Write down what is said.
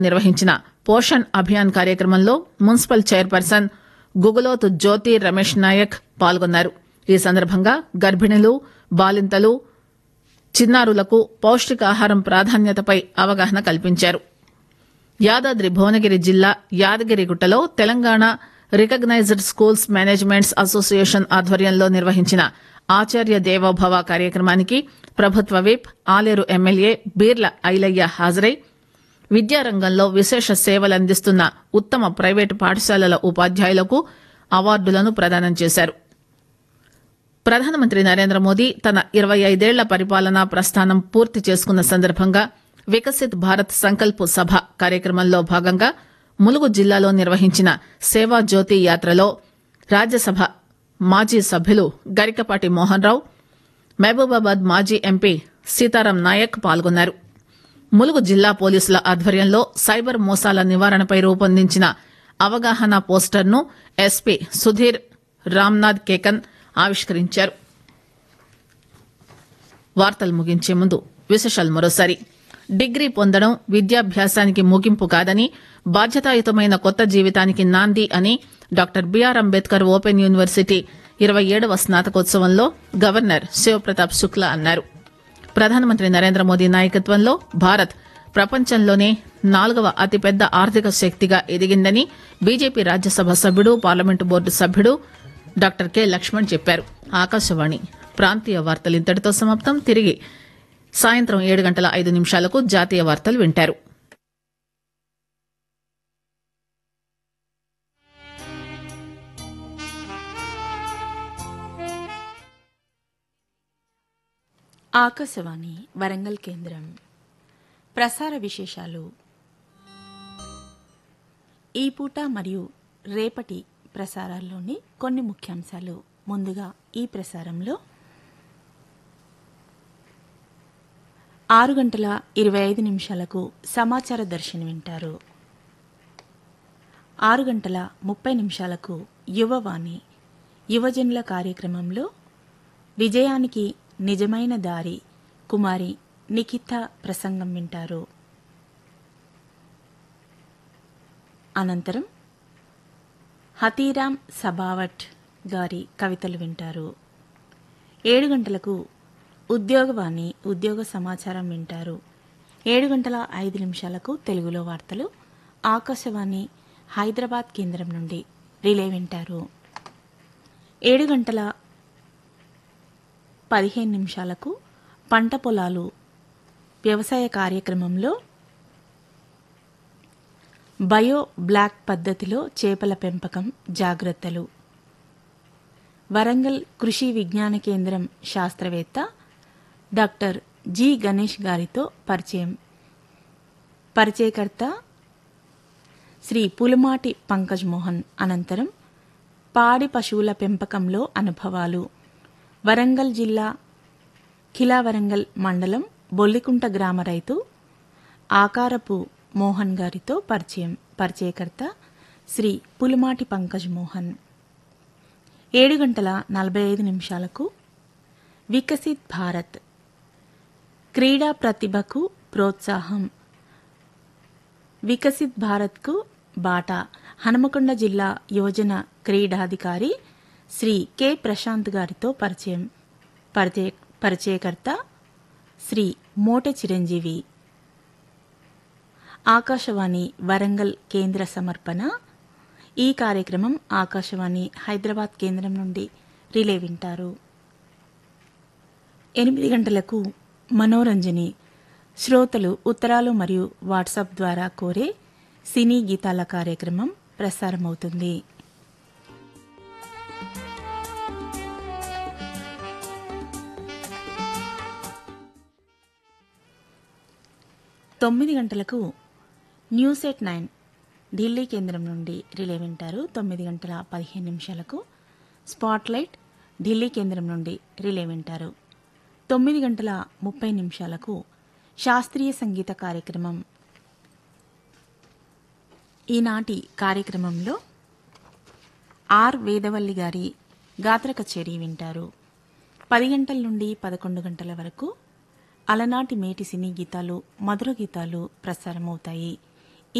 నిర్వహించిన పోషణ్ అభియాన్ కార్యక్రమంలో municipal chairperson Guguloth Jyothi Ramesh Nayak పాల్గొన్నారు ఈ సందర్భంగా గర్భిణులు బాలింతలు చిన్నారులకు పౌష్టికాహారం ప్రాధాన్యతపై అవగాహన కల్పించారు యాదాద్రి భువనగిరి జిల్లా యాదగిరిగుట్టలో Telangana recognized schools managements association ఆధ్వర్యంలో నిర్వహించిన ఆచార్య దేవోభవ కార్యక్రమానికి ప్రభుత్వ విప్ ఆలేరు ఎమ్మెల్యే బీర్ల ఐలయ్య హాజరై విద్యారంగంలో విశేష సేవలందిస్తున్న ఉత్తమ ప్రైవేటు పాఠశాలల ఉపాధ్యాయులకు అవార్డులను ప్రదానం చేశారు ప్రధానమంత్రి నరేంద్ర మోదీ తన ఇరవై ఐదేళ్ల పరిపాలనా ప్రస్థానం పూర్తి చేసుకున్న సందర్భంగా వికసిత్ భారత్ సంకల్ప్ సభ కార్యక్రమంలో భాగంగా ములుగు జిల్లాలో నిర్వహించిన సేవా జ్యోతి యాత్రలో రాజ్యసభ మాజీ సభ్యులు గరికపాటి మోహన్ రావు మహబూబాబాద్ మాజీ ఎంపీ సీతారాం నాయక్ పాల్గొన్నారు ములుగు జిల్లా పోలీసుల ఆధ్వర్యంలో సైబర్ మోసాల నివారణపై రూపొందించిన అవగాహన పోస్టర్ను ఎస్పీ సుధీర్ రామ్నాథ్ కేకన్ ఆవిష్కరించారు వార్తలు ముగించే ముందు విశేషాలు మరోసారి డిగ్రీ పొందడం విద్యాభ్యాసానికి ముగింపు కాదని బాధ్యతాయుతమైన కొత్త జీవితానికి నాంది అని doctor BR Ambedkar Open University ఇరవై ఏడవ స్నాతకోత్సవంలో గవర్నర్ శివప్రతాప్ శుక్లా అన్నారు ప్రధానమంత్రి నరేంద్ర మోదీ నాయకత్వంలో భారత్ ప్రపంచంలోనే నాలుగవ అతిపెద్ద ఆర్థిక శక్తిగా ఎదిగిందని బీజేపీ రాజ్యసభ సభ్యుడు పార్లమెంటు బోర్డు సభ్యుడు డాక్టర్ కె లక్ష్మణ్ చెప్పారు ఆకాశవాణి ప్రాంతీయ వార్తలు ఇంతటితో సమాప్తం తిరిగి సాయంత్రం ఏడు గంటల ఐదు నిమిషాలకు జాతీయ వార్తలు వింటారు ఆకాశవాణి వరంగల్ కేంద్రం ప్రసార విశేషాలు ఈ పూట మరియు రేపటి ప్రసారాల్లోని కొన్ని ముఖ్యాంశాలు ముందుగా ఈ ప్రసారంలో ఆరు గంటల ఇరవై ఐదు నిమిషాలకు సమాచార దర్శనం వింటారు ఆరు గంటల ముప్పై నిమిషాలకు యువవాణి యువజనుల కార్యక్రమంలో విజయానికి నిజమైన దారి కుమారి నిఖిత ప్రసంగం వింటారు అనంతరం హతీరామ్ సబావట్ గారి కవితలు వింటారు ఏడు గంటలకు ఉద్యోగవాణి ఉద్యోగ సమాచారం వింటారు ఏడు గంటల ఐదు నిమిషాలకు తెలుగులో వార్తలు ఆకాశవాణి హైదరాబాద్ కేంద్రం నుండి రిలే వింటారు ఏడు గంటల పదిహేను నిమిషాలకు పంట పొలాలు వ్యవసాయ కార్యక్రమంలో బయో బ్లాక్ పద్ధతిలో చేపల పెంపకం జాగ్రత్తలు వరంగల్ కృషి విజ్ఞాన కేంద్రం శాస్త్రవేత్త డాక్టర్ జి గణేష్ గారితో పరిచయం పరిచయకర్త శ్రీ పులుమాటి పంకజ్ మోహన్ అనంతరం పాడి పశువుల పెంపకంలో అనుభవాలు వరంగల్ జిల్లా ఖిలా వరంగల్ మండలం బొల్లికుంట గ్రామ రైతు ఆకారపు మోహన్ గారితో పరిచయం పరిచయకర్త శ్రీ పులుమాటి పంకజ్ మోహన్ ఏడు గంటల నలభై ఐదు నిమిషాలకు వికసిత్ భారత్ క్రీడా ప్రతిభకు ప్రోత్సాహం వికసిత్ భారత్కు బాట హనుమకొండ జిల్లా యువజన క్రీడాధికారి శ్రీ కె ప్రశాంత్ గారితో పరిచయం పరిచయ పరిచయకర్త శ్రీ మోటె చిరంజీవి ఆకాశవాణి వరంగల్ కేంద్ర సమర్పణ ఈ కార్యక్రమం ఆకాశవాణి హైదరాబాద్ కేంద్రం నుండి రిలే వింటారు ఎనిమిది గంటలకు మనోరంజని శ్రోతలు ఉత్తరాలు మరియు వాట్సాప్ ద్వారా కోరే సినీ గీతాల కార్యక్రమం ప్రసారమవుతుంది తొమ్మిది గంటలకు న్యూస్ ఎట్ నైన్ ఢిల్లీ కేంద్రం నుండి రిలే వింటారు తొమ్మిది గంటల పదిహేను నిమిషాలకు స్పాట్లైట్ ఢిల్లీ కేంద్రం నుండి రిలే వింటారు తొమ్మిది గంటల ముప్పై నిమిషాలకు శాస్త్రీయ సంగీత కార్యక్రమం ఈనాటి కార్యక్రమంలో ఆర్ వేదవల్లి గారి గాత్ర కచేరీ వింటారు పది గంటల నుండి పదకొండు గంటల వరకు అలనాటి మేటి సినీ గీతాలు మధుర గీతాలు ప్రసారమవుతాయి